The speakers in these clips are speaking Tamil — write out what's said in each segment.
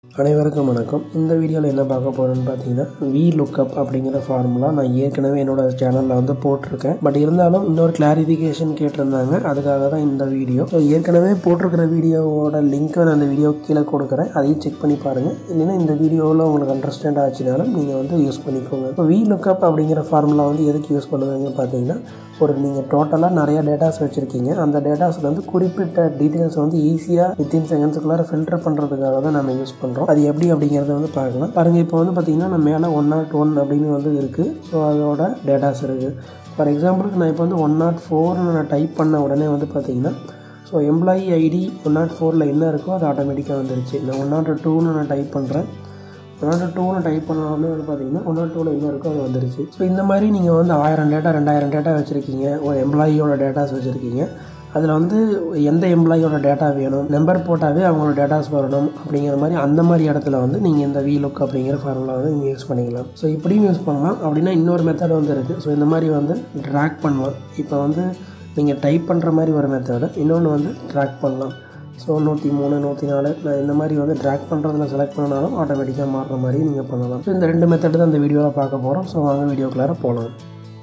அனைவருக்கும் வணக்கம் இந்த வீடியோவில் என்ன பார்க்க போகிறோன்னு பார்த்தீங்கன்னா வி லுக்கப் அப்படிங்கிற ஃபார்முலா நான் ஏற்கனவே என்னோட சேனலில் வந்து போட்டிருக்கேன் பட் இருந்தாலும் இன்னொரு கிளாரிஃபிகேஷன் கேட்டிருந்தாங்க அதுக்காக தான் இந்த வீடியோ ஸோ ஏற்கனவே போட்டிருக்கிற வீடியோவோட லிங்க்கை நான் அந்த வீடியோ கீழே கொடுக்குறேன் அதையும் செக் பண்ணி பாருங்கள் இல்லைன்னா இந்த வீடியோவில் உங்களுக்கு அண்டர்ஸ்டாண்ட் ஆச்சுனாலும் நீங்கள் வந்து யூஸ் பண்ணிக்கோங்க இப்போ வி லுக்கப் அப்படிங்கிற ஃபார்முலா வந்து எதுக்கு யூஸ் பண்ணுவாங்கன்னு பார்த்தீங்கன்னா ஒரு நீங்கள் டோட்டலாக நிறைய டேட்டாஸ் வச்சுருக்கீங்க அந்த டேட்டாஸில் வந்து குறிப்பிட்ட டீட்டெயில்ஸ் வந்து ஈஸியாக வித்தின் செகண்ட்ஸுக்குள்ளார ஃபில்டர் பண்ணுறதுக்காக தான் நம்ம யூஸ் பண்ணுறோம் அது எப்படி அப்படிங்கிறத வந்து பார்க்கலாம் பாருங்கள் இப்போ வந்து பார்த்திங்கன்னா நம்ம மேலே ஒன் நாட் ஒன் அப்படின்னு வந்து இருக்குது ஸோ அதோட டேட்டாஸ் இருக்குது ஃபார் எக்ஸாம்பிளுக்கு நான் இப்போ வந்து ஒன் நாட் ஃபோர்னு நான் டைப் பண்ண உடனே வந்து பார்த்திங்கன்னா so employee ID one naught ஃபோரில் என்ன இருக்கோ அது ஆட்டோமேட்டிக்காக வந்துருச்சு நான் ஒன் நாட் டூன்னு நான் டைப் பண்ணுறேன் ஒன் நாட் டூன்னு டைப் பண்ண உடனே வந்து பார்த்தீங்கன்னா ஒன் நாட் டூவில் என்ன இருக்கோ அது வந்துருச்சு ஸோ இந்த மாதிரி நீங்கள் வந்து ஆயிரம் டேட்டா ரெண்டாயிரம் டேட்டா வச்சுருக்கீங்க ஒரு எம்ப்ளாயியோட டேட்டாஸ் வச்சுருக்கீங்க அதில் வந்து எந்த எம்ப்ளாயியோட டேட்டா வேணும் நம்பர் போட்டாவே அவங்களோட டேட்டாஸ் வரணும் அப்படிங்கிற மாதிரி அந்த மாதிரி இடத்துல வந்து நீங்கள் இந்த வி லுக் அப்படிங்கிற ஃபார்முலா வந்து நீங்கள் யூஸ் பண்ணிக்கலாம் ஸோ இப்படியும் யூஸ் பண்ணலாம் அப்படின்னா இன்னொரு மெத்தட் வந்து இருக்குது ஸோ இந்த மாதிரி வந்து ட்ராக் பண்ணலாம் இப்போ வந்து நீங்கள் டைப் பண்ணுற மாதிரி ஒரு மெத்தடு இன்னொன்று வந்து ட்ராக் பண்ணலாம் ஸோ நூற்றி மூணு நூற்றி நாலு நான் இந்த மாதிரி வந்து ட்ராக் பண்ணுறதுல செலக்ட் பண்ணனாலும் ஆட்டோமேட்டிக்காக மாறுற மாதிரி நீங்கள் பண்ணலாம் ஸோ இந்த ரெண்டு மெத்தட் தான் இந்த வீடியோவில் பார்க்க போகிறோம் ஸோ வாங்க வீடியோக்குள்ளார போகலாம்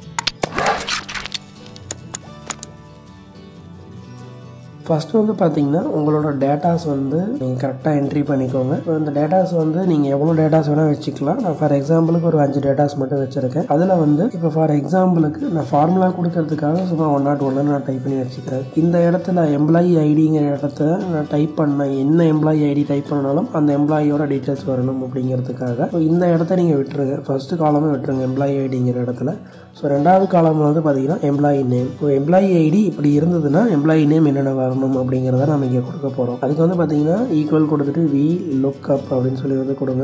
ஃபஸ்ட்டு வந்து பார்த்தீங்கன்னா உங்களோட டேட்டாஸ் வந்து நீங்கள் கரெக்டாக என்ட்ரி பண்ணிக்கோங்க ஸோ இந்த டேட்டாஸ் வந்து நீங்கள் எவ்வளோ டேட்டாஸ் வேணால் வச்சுக்கலாம் நான் ஃபார் எக்ஸாம்பிளுக்கு ஒரு அஞ்சு டேட்டாஸ் மட்டும் வச்சுருக்கேன் அதில் வந்து இப்போ ஃபார் எக்ஸாம்பிளுக்கு நான் ஃபார்முலா கொடுக்கறதுக்காக சும்மா ஒன் நாட் ஒன்று நான் டைப் பண்ணி வச்சுக்கிறேன் இந்த இடத்துல எம்ப்ளாயி ஐடிங்கிற இடத்த நான் டைப் பண்ண என்ன எம்ப்ளாயி ஐடி டைப் பண்ணாலும் அந்த எம்ப்ளாயியோட டீட்டெயில்ஸ் வரணும் அப்படிங்கிறதுக்காக ஸோ இந்த இடத்த நீங்கள் விட்டுருங்க ஃபஸ்ட்டு காலமே விட்டுருங்க எம்ப்ளாயி ஐடிங்கிற இடத்துல ஸோ ரெண்டாவது காலம் வந்து பார்த்தீங்கன்னா எம்ப்ளாயி நேம் இப்போ எம்ப்ளாயி ஐடி இப்படி இருந்ததுன்னா எம்ப்ளாயி நேம் என்னென்ன வரணும் அப்படிங்கிறத நம்ம இங்கே கொடுக்க போகிறோம் அதுக்கு வந்து பார்த்தீங்கன்னா ஈக்குவல் கொடுத்துட்டு வி லுக் அப் அப்படின்னு சொல்லி வந்து கொடுங்க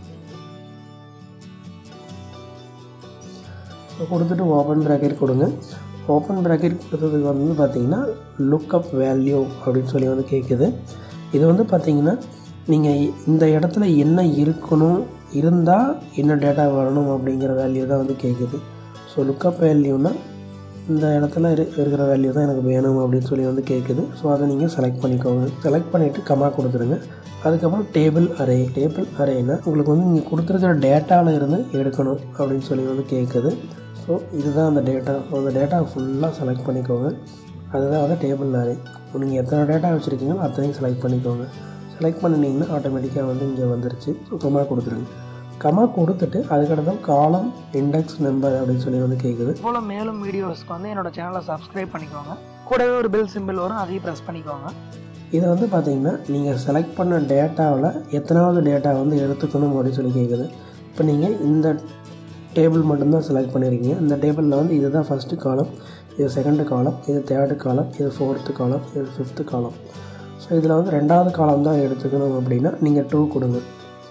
ஸோ கொடுத்துட்டு ஓப்பன் ப்ராக்கெட் கொடுங்க ஓப்பன் ப்ராக்கெட் கொடுத்ததுக்கு வந்து பார்த்தீங்கன்னா லுக் அப் வேல்யூ அப்படின்னு சொல்லி வந்து கேட்குது இது வந்து பார்த்தீங்கன்னா நீங்கள் இந்த இடத்துல என்ன இருக்கணும் இருந்தால் என்ன டேட்டா வரணும் அப்படிங்கிற வேல்யூ தான் வந்து கேட்குது ஸோ லுக்கப் வேல்யூனா இந்த இடத்துல இரு இருக்கிற வேல்யூ தான் எனக்கு வேணும் அப்படின்னு சொல்லி வந்து கேட்குது ஸோ அதை நீங்கள் செலக்ட் பண்ணிக்கோங்க செலக்ட் பண்ணிவிட்டு கமா கொடுத்துருங்க அதுக்கப்புறம் டேபிள் அரே டேபிள் அரேனா உங்களுக்கு வந்து நீங்கள் கொடுத்துருக்கிற டேட்டாவில் இருந்து எடுக்கணும் அப்படின்னு சொல்லி வந்து கேட்குது ஸோ இதுதான் அந்த டேட்டா ஸோ அந்த டேட்டா ஃபுல்லாக செலக்ட் பண்ணிக்கோங்க அதுதான் வந்து டேபிள் அரே நீங்கள் எத்தனை டேட்டா வச்சுருக்கீங்களோ அத்தனையும் செலக்ட் பண்ணிக்கோங்க செலக்ட் பண்ணினீங்கன்னா ஆட்டோமேட்டிக்காக வந்து இங்கே வந்துருச்சு ஸோ கமா கொடுத்துருங்க கமா கொடுத்துட்டு அதுக்கடுத்து காலம் இண்டெக்ஸ் நம்பர் அப்படின்னு சொல்லி வந்து கேட்குது போல் மேலும் வீடியோஸ்க்கு வந்து என்னோட சேனலை சப்ஸ்கிரைப் பண்ணிக்கோங்க கூடவே ஒரு பெல் சிம்பிள் வரும் அதையும் ப்ரெஸ் பண்ணிக்கோங்க இது வந்து பார்த்தீங்கன்னா நீங்கள் செலக்ட் பண்ண டேட்டாவில் எத்தனாவது டேட்டா வந்து எடுத்துக்கணும் அப்படின்னு சொல்லி கேட்குது இப்போ நீங்கள் இந்த டேபிள் மட்டும்தான் செலக்ட் பண்ணியிருக்கீங்க இந்த டேபிளில் வந்து இதுதான் ஃபஸ்ட்டு காலம் இது செகண்டு காலம் இது தேர்டு காலம் இது ஃபோர்த்து காலம் இது ஃபிஃப்த்து காலம் ஸோ இதில் வந்து ரெண்டாவது காலம் தான் எடுத்துக்கணும் அப்படின்னா நீங்கள் டூ கொடுங்க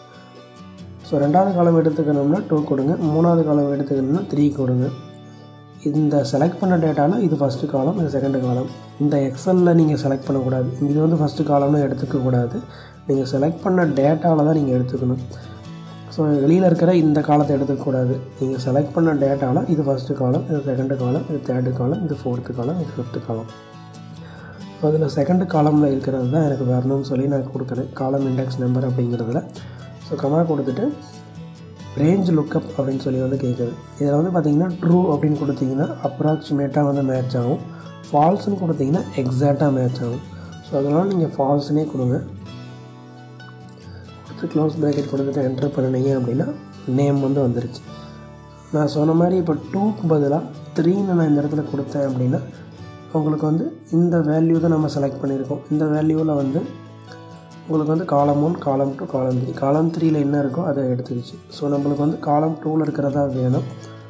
ஸோ ரெண்டாவது காலம் எடுத்துக்கணும்னா டூ கொடுங்க மூணாவது காலம் எடுத்துக்கணும்னா த்ரீ கொடுங்க இந்த செலக்ட் பண்ண டேட்டாவில் இது ஃபஸ்ட்டு காலம் இது செகண்டு காலம் இந்த எக்ஸலில் நீங்கள் செலக்ட் பண்ணக்கூடாது இது வந்து ஃபஸ்ட்டு காலம்னு எடுத்துக்கக்கூடாது நீங்கள் செலக்ட் பண்ண டேட்டாவில் தான் நீங்கள் எடுத்துக்கணும் ஸோ வெளியில் இருக்கிற இந்த காலத்தை எடுத்துக்கக்கூடாது நீங்கள் செலக்ட் பண்ண டேட்டாவில் இது ஃபஸ்ட்டு காலம் இது செகண்டு காலம் இது தேர்டு காலம் இது ஃபோர்த்து காலம் இது ஃபிஃப்த்து காலம் ஸோ அதில் செகண்டு காலமில் இருக்கிறது தான் எனக்கு வரணும்னு சொல்லி நான் கொடுக்குறேன் காலம் இண்டெக்ஸ் நம்பர் அப்படிங்கிறதுல ஸோ கமா கொடுத்துட்டு ரேஞ்ச் லுக்கப் அப்படின்னு சொல்லி வந்து கேட்குது இதில் வந்து பார்த்தீங்கன்னா ட்ரூ அப்படின்னு கொடுத்தீங்கன்னா அப்ராக்சிமேட்டாக வந்து மேட்ச் ஆகும் ஃபால்ஸ்னு கொடுத்தீங்கன்னா எக்ஸாக்டாக மேட்ச் ஆகும் ஸோ அதனால் நீங்கள் ஃபால்ஸ்னே கொடுங்க கொடுத்து க்ளோஸ் ப்ராக்கெட் கொடுத்துட்டு என்டர் பண்ணினீங்க அப்படின்னா நேம் வந்து வந்துருச்சு நான் சொன்ன மாதிரி இப்போ டூக்கு பதிலாக த்ரீன்னு நான் இந்த இடத்துல கொடுத்தேன் அப்படின்னா உங்களுக்கு வந்து இந்த வேல்யூ தான் நம்ம செலக்ட் பண்ணியிருக்கோம் இந்த வேல்யூவில் வந்து உங்களுக்கு வந்து காலம் ஒன் காலம் டூ காலம் த்ரீ காலம் த்ரீயில் என்ன இருக்கோ அதை எடுத்துக்கிச்சு ஸோ நம்மளுக்கு வந்து காலம் டூவில் இருக்கிறதா வேணும்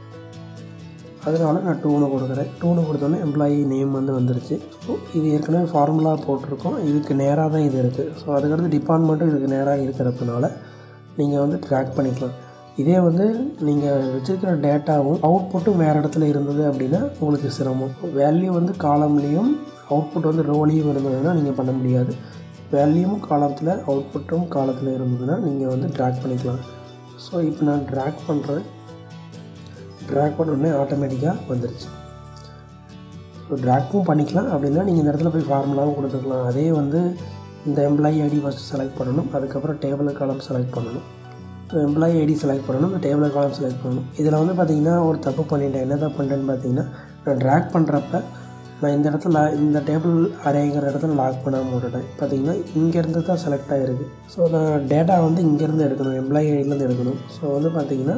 அதனால நான் டூனு கொடுக்குறேன் டூனு கொடுத்தோன்னே எம்ப்ளாயி நேம் வந்து வந்துருச்சு ஸோ இது ஏற்கனவே ஃபார்முலா போட்டிருக்கோம் இதுக்கு நேராக தான் இது இருக்குது ஸோ அதுக்கடுத்து டிபார்ட்மெண்ட்டும் இதுக்கு நேராக இருக்கிறதுனால நீங்கள் வந்து ட்ராக் பண்ணிக்கலாம் இதே வந்து நீங்கள் வச்சுருக்கிற டேட்டாவும் அவுட்புட்டும் வேறு இடத்துல இருந்தது அப்படின்னா உங்களுக்கு சிரமம் வேல்யூ வந்து காலம்லேயும் அவுட்புட் வந்து ரோலையும் இருந்ததுன்னா நீங்கள் பண்ண முடியாது வேல்யூவும் காலத்தில் அவுட்புட்டும் காலத்தில் இருந்ததுன்னா நீங்கள் வந்து ட்ராக் பண்ணிக்கலாம் ஸோ இப்போ நான் ட்ராக் பண்ணுறேன் ட்ராக் பண்ண உடனே ஆட்டோமேட்டிக்காக வந்துருச்சு ஸோ ட்ராக்கும் பண்ணிக்கலாம் அப்படின்னா நீங்கள் இந்த இடத்துல போய் ஃபார்முலாவும் கொடுத்துக்கலாம் அதே வந்து இந்த எம்ப்ளாயி ஐடி ஃபஸ்ட்டு செலக்ட் பண்ணணும் அதுக்கப்புறம் டேபிள் காலம் செலக்ட் பண்ணணும் எம்ப்ளாயி ஐடி செலக்ட் பண்ணணும் இந்த டேபிள் காலம் செலக்ட் பண்ணணும் இதில் வந்து பார்த்தீங்கன்னா ஒரு தப்பு பண்ணிட்டேன் என்ன தான் பண்ணிட்டேன்னு பார்த்தீங்கன்னா நான் ட்ராக் பண்ணுறப்ப நான் இந்த இடத்துல இந்த டேபிள் அரேங்கிற இடத்துல லாக் பண்ணாமல் விட்டுட்டேன் பார்த்தீங்கன்னா இங்கேருந்து தான் செலக்ட் ஆகிருக்கு ஸோ நான் டேட்டா வந்து இங்கேருந்து எடுக்கணும் எம்ப்ளாயி ஐடியிலேருந்து எடுக்கணும் ஸோ வந்து பார்த்தீங்கன்னா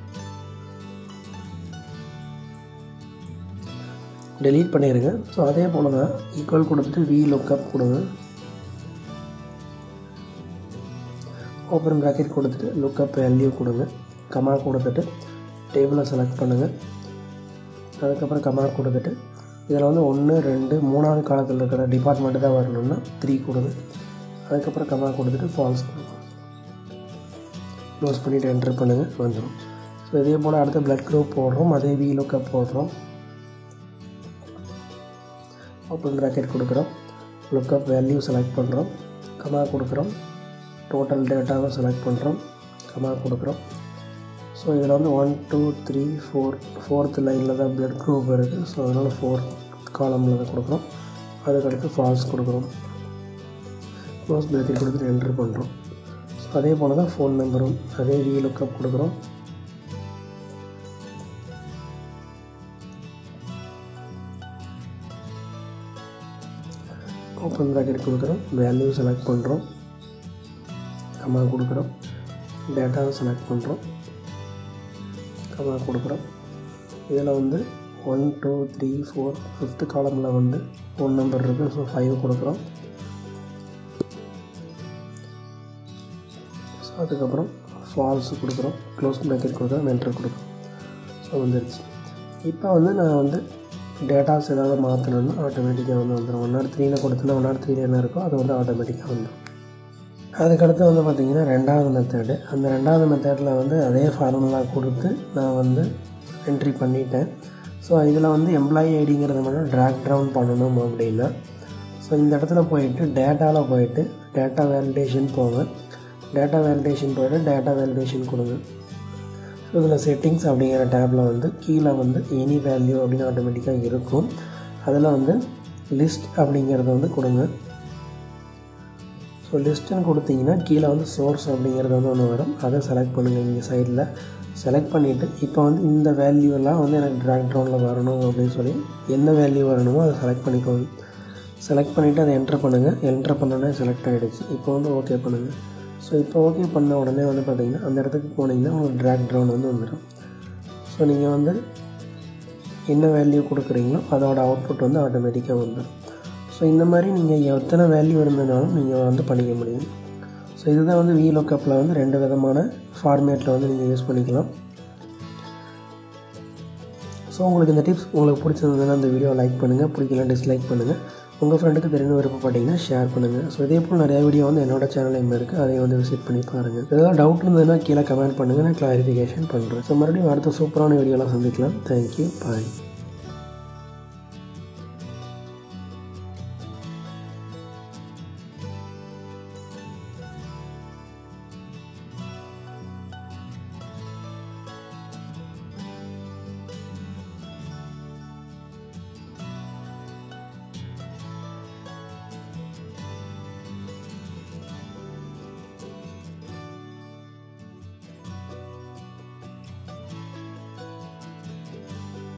டெலீட் பண்ணிடுங்க ஸோ அதே போல் தான் ஈக்குவல் கொடுத்துட்டு வி லுக்கப் கொடுங்க ஓப்பன் ப்ராக்கெட் கொடுத்துட்டு லுக்கப் வேல்யூ கொடுங்க கமா கொடுத்துட்டு டேபிளை செலக்ட் பண்ணுங்கள் அதுக்கப்புறம் கமா கொடுத்துட்டு இதில் வந்து ஒன்று ரெண்டு மூணாவது காலத்தில் இருக்கிற டிபார்ட்மெண்ட்டு தான் வரணும்னா த்ரீ கொடுங்க அதுக்கப்புறம் கமா கொடுத்துட்டு ஃபால்ஸ் கொடுங்க க்ளோஸ் பண்ணிவிட்டு என்ட்ரு பண்ணுங்கள் வந்துடும் ஸோ இதே போல் அடுத்த பிளட் குரூப் போடுறோம் அதே வி லுக்கப் போடுறோம் ஓப்பன் ப்ராக்கெட் கொடுக்குறோம் லுக்கப் வேல்யூ செலக்ட் பண்ணுறோம் கமா கொடுக்குறோம் டோட்டல் டேட்டாவை செலக்ட் பண்ணுறோம் கமா கொடுக்குறோம் ஸோ இதில் வந்து one two three four fourth லைனில் தான் பிளட் குரூப் இருக்குது ஸோ அதனால் ஃபோர் காலமில் தான் கொடுக்குறோம் அதுக்கடுத்து ஃபால்ஸ் கொடுக்குறோம் க்ளோஸ் ப்ராக்கெட் கொடுத்துட்டு என்ட்ரு பண்ணுறோம் ஸோ அதே போல் தான் ஃபோன் நம்பரும் அதே வி லுக்கப் கொடுக்குறோம் ஓப்பன் ப்ராக்கெட் கொடுக்குறோம் வேல்யூ செலக்ட் பண்ணுறோம் கமா கொடுக்குறோம் டேட்டாவை செலக்ட் பண்ணுறோம் கமா கொடுக்குறோம் இதில் வந்து one two three four fifth காலமில் வந்து ஃபோன் நம்பர் இருக்குது ஸோ ஃபைவ் கொடுக்குறோம் ஸோ அதுக்கப்புறம் ஃபால்ஸ் கொடுக்குறோம் க்ளோஸ் ப்ராக்கெட் கொடுக்குறோம் என்ட்ரு கொடுக்குறோம் ஸோ வந்துருச்சு இப்போ வந்து நான் வந்து டேட்டாஸ் ஏதாவது மாற்றணும்னா ஆட்டோமேட்டிக்காக வந்து வந்துடும் ஒன் நாட் த்ரீல கொடுத்தனா ஒன் நாட் த்ரீல என்ன இருக்கோ அது வந்து ஆட்டோமேட்டிக்காக வந்துடும் அதுக்கடுத்து வந்து பார்த்திங்கன்னா ரெண்டாவது மெத்தடு அந்த ரெண்டாவது மெத்தடில் வந்து அதே ஃபார்முலா கொடுத்து நான் வந்து என்ட்ரி பண்ணிட்டேன் ஸோ இதில் வந்து எம்ப்ளாயி ஐடிங்கிறத மட்டும் ட்ராக் டவுன் பண்ணணும் அப்படின்னா ஸோ இந்த இடத்துல போயிட்டு டேட்டாவில் போயிட்டு டேட்டா வேலிடேஷன் போங்க டேட்டா வேலிடேஷன் போயிட்டு டேட்டா வேலிடேஷன் கொடுங்க ஸோ இதில் செட்டிங்ஸ் அப்படிங்கிற டேப்பில் வந்து கீழே வந்து எனி வேல்யூ அப்படின்னு ஆட்டோமேட்டிக்காக இருக்கும் அதில் வந்து லிஸ்ட் அப்படிங்கிறத வந்து கொடுங்க ஸோ லிஸ்ட்டுன்னு கொடுத்தீங்கன்னா கீழே வந்து சோர்ஸ் அப்படிங்கிறது வந்து ஒன்று வரும் அதை செலக்ட் பண்ணுங்கள் இங்கே சைடில் செலக்ட் பண்ணிவிட்டு இப்போ வந்து இந்த வேல்யூலாம் வந்து எனக்கு ட்ராக் ட்ரவுனில் வரணும் அப்படின்னு சொல்லி எந்த வேல்யூ வரணுமோ அதை செலக்ட் பண்ணிக்கோங்க செலக்ட் பண்ணிவிட்டு அதை என்ட்ரு பண்ணுங்கள் என்ட்ரு பண்ணோன்னே செலக்ட் ஆகிடுச்சு இப்போ வந்து ஓகே பண்ணுங்கள் ஸோ இப்போ ஓகே பண்ண உடனே வந்து பார்த்திங்கன்னா அந்த இடத்துக்கு போனீங்கன்னா உங்களுக்கு ட்ராக் ட்ரவுன் வந்து வந்துடும் ஸோ நீங்கள் வந்து என்ன வேல்யூ கொடுக்குறீங்களோ அதோட அவுட்புட் வந்து ஆட்டோமேட்டிக்காக வந்துடும் ஸோ இந்த மாதிரி நீங்கள் எத்தனை வேல்யூ இருந்ததுனாலும் நீங்கள் வந்து பண்ணிக்க முடியும் ஸோ இதுதான் வந்து வி லுக்கப்பில் வந்து ரெண்டு விதமான ஃபார்மேட்டில் வந்து நீங்கள் யூஸ் பண்ணிக்கலாம் ஸோ உங்களுக்கு இந்த டிப்ஸ் உங்களுக்கு பிடிச்சிருந்ததுன்னா அந்த வீடியோ லைக் பண்ணுங்கள் பிடிக்கல டிஸ்லைக் பண்ணுங்கள் உங்கள் ஃப்ரெண்டுக்கு தெரிஞ்ச விருப்பப்பட்டீங்கன்னா ஷேர் பண்ணுங்கள் ஸோ இதே போல் நிறையா வீடியோ வந்து என்னோட சேனல் இருக்குது அதை வந்து விசிட் பண்ணி பாருங்கள் ஏதாவது டவுட் இருந்ததுன்னா கீழே கமெண்ட் பண்ணுங்கள் நான் கிளாரிஃபிகேஷன் பண்ணுறேன் ஸோ மறுபடியும் அடுத்த சூப்பரான வீடியோலாம் சந்திக்கலாம் தேங்க்யூ பாய்